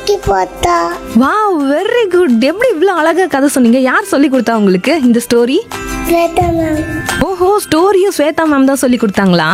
தூக்கி போட்டா wow very good எப்படி இவ்வளோ அழகா கதை சொன்னீங்க யார் சொல்லி கொடுத்தா உங்களுக்கு இந்த ஸ்டோரி ஸ்வேதா மேம் ஓஹோ ஸ்டோரியும் ஸ்வேதா மேம் தான் சொல்லி கொடுத்தாங்களா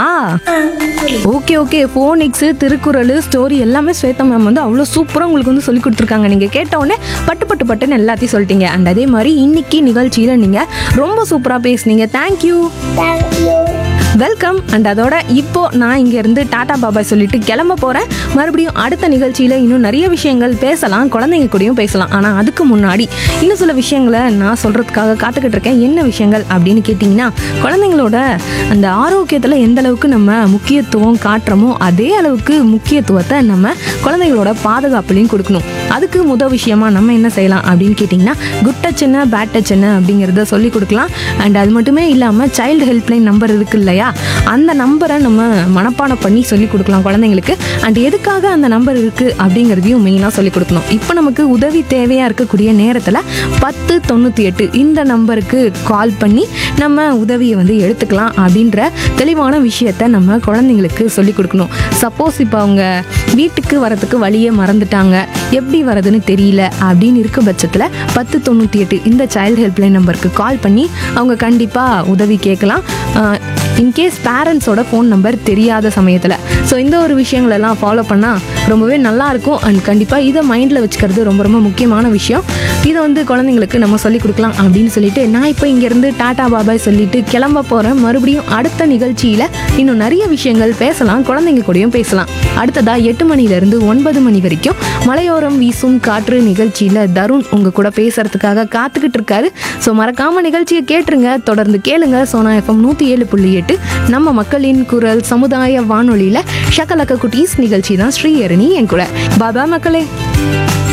okay okay phonics Thirukkural story எல்லாமே ஸ்வேதா மேம் வந்து அவ்வளோ சூப்பராக உங்களுக்கு வந்து சொல்லி கொடுத்துருக்காங்க நீங்கள் கேட்ட உடனே பட்டு பட்டு பட்டுன்னு எல்லாத்தையும் சொல்லிட்டீங்க அண்ட் அதே மாதிரி இன்னைக்கு நிகழ்ச்சியில் நீங்கள் ரொம்ப சூப்பராக பேசுனீங்க தேங்க்யூ தேங்க்யூ வெல்கம் அண்ட் அதோட இப்போ நான் இங்கேருந்து டாடா பாபாய் சொல்லிட்டு கிளம்ப போகிறேன் மறுபடியும் அடுத்த நிகழ்ச்சியில் இன்னும் நிறைய விஷயங்கள் பேசலாம் குழந்தைங்க கூடயும் பேசலாம் ஆனால் அதுக்கு முன்னாடி இன்னும் சில விஷயங்களை நான் சொல்கிறதுக்காக காத்துக்கிட்டு இருக்கேன் என்ன விஷயங்கள் அப்படின்னு கேட்டிங்கன்னா குழந்தைங்களோட அந்த ஆரோக்கியத்தில் எந்த அளவுக்கு நம்ம முக்கியத்துவம் காட்டுறோமோ அதே அளவுக்கு முக்கியத்துவத்தை நம்ம குழந்தைங்களோட பாதுகாப்புலையும் கொடுக்கணும் அதுக்கு முத விஷயமா நம்ம என்ன செய்யலாம் அப்படின்னு கேட்டிங்கன்னா குட் டச் என்ன பேட் டச் என்ன அப்படிங்கிறத சொல்லி கொடுக்கலாம் அண்ட் அது மட்டுமே இல்லாமல் சைல்டு ஹெல்ப்லைன் நம்பர் இருக்கு இல்லையா அந்த நம்பரை நம்ம மனப்பாடம் பண்ணி சொல்லி கொடுக்கலாம் குழந்தைங்களுக்கு அண்ட் எதுக்காக அந்த நம்பர் இருக்குது அப்படிங்கிறதையும் மெயினாக சொல்லி கொடுக்கணும் இப்போ நமக்கு உதவி தேவையாக இருக்கக்கூடிய நேரத்தில் பத்து தொண்ணூற்றி எட்டு இந்த நம்பருக்கு கால் பண்ணி நம்ம உதவியை வந்து எடுத்துக்கலாம் அப்படின்ற தெளிவான விஷயத்த நம்ம குழந்தைங்களுக்கு சொல்லி கொடுக்கணும் சப்போஸ் இப்போ அவங்க வீட்டுக்கு வரதுக்கு வழியே மறந்துட்டாங்க எப்படி வரதுன்னு தெரியல அப்படின்னு இருக்க பட்சத்தில் பத்து தொண்ணூற்றி எட்டு இந்த சைல்டு ஹெல்ப்லைன் நம்பருக்கு கால் பண்ணி அவங்க கண்டிப்பாக உதவி கேட்கலாம் இன்கேஸ் பேரண்ட்ஸோட ஃபோன் நம்பர் தெரியாத சமயத்தில் ஸோ இந்த ஒரு விஷயங்களெல்லாம் ஃபாலோ பண்ணால் ரொம்பவே நல்லா இருக்கும் அண்ட் கண்டிப்பாக இதை மைண்டில் வச்சுக்கிறது ரொம்ப ரொம்ப முக்கியமான விஷயம் இதை வந்து குழந்தைங்களுக்கு நம்ம சொல்லிக் கொடுக்கலாம் அப்படின்னு சொல்லிட்டு நான் இப்போ இங்கேருந்து டாடா பாபாய் சொல்லிட்டு கிளம்ப போகிறேன் மறுபடியும் அடுத்த நிகழ்ச்சியில் இன்னும் நிறைய விஷயங்கள் பேசலாம் குழந்தைங்க கூடயும் பேசலாம் அடுத்ததாக எட்டு மணிலேருந்து ஒன்பது மணி வரைக்கும் மலையோரம் வீசும் காற்று நிகழ்ச்சியில் தருண் உங்கள் கூட பேசுறதுக்காக காத்துக்கிட்டு இருக்காரு ஸோ மறக்காம நிகழ்ச்சியை கேட்டுருங்க தொடர்ந்து கேளுங்க சோனா எஃப்எம் நூற்றி ஏழு புள்ளி எட்டு நம்ம மக்களின் குரல் சமுதாய வானொலியில் ஷக்கலக்க குட்டீஸ் நிகழ்ச்சி தான் ஸ்ரீஹரணி என் கூட பாபா மக்களே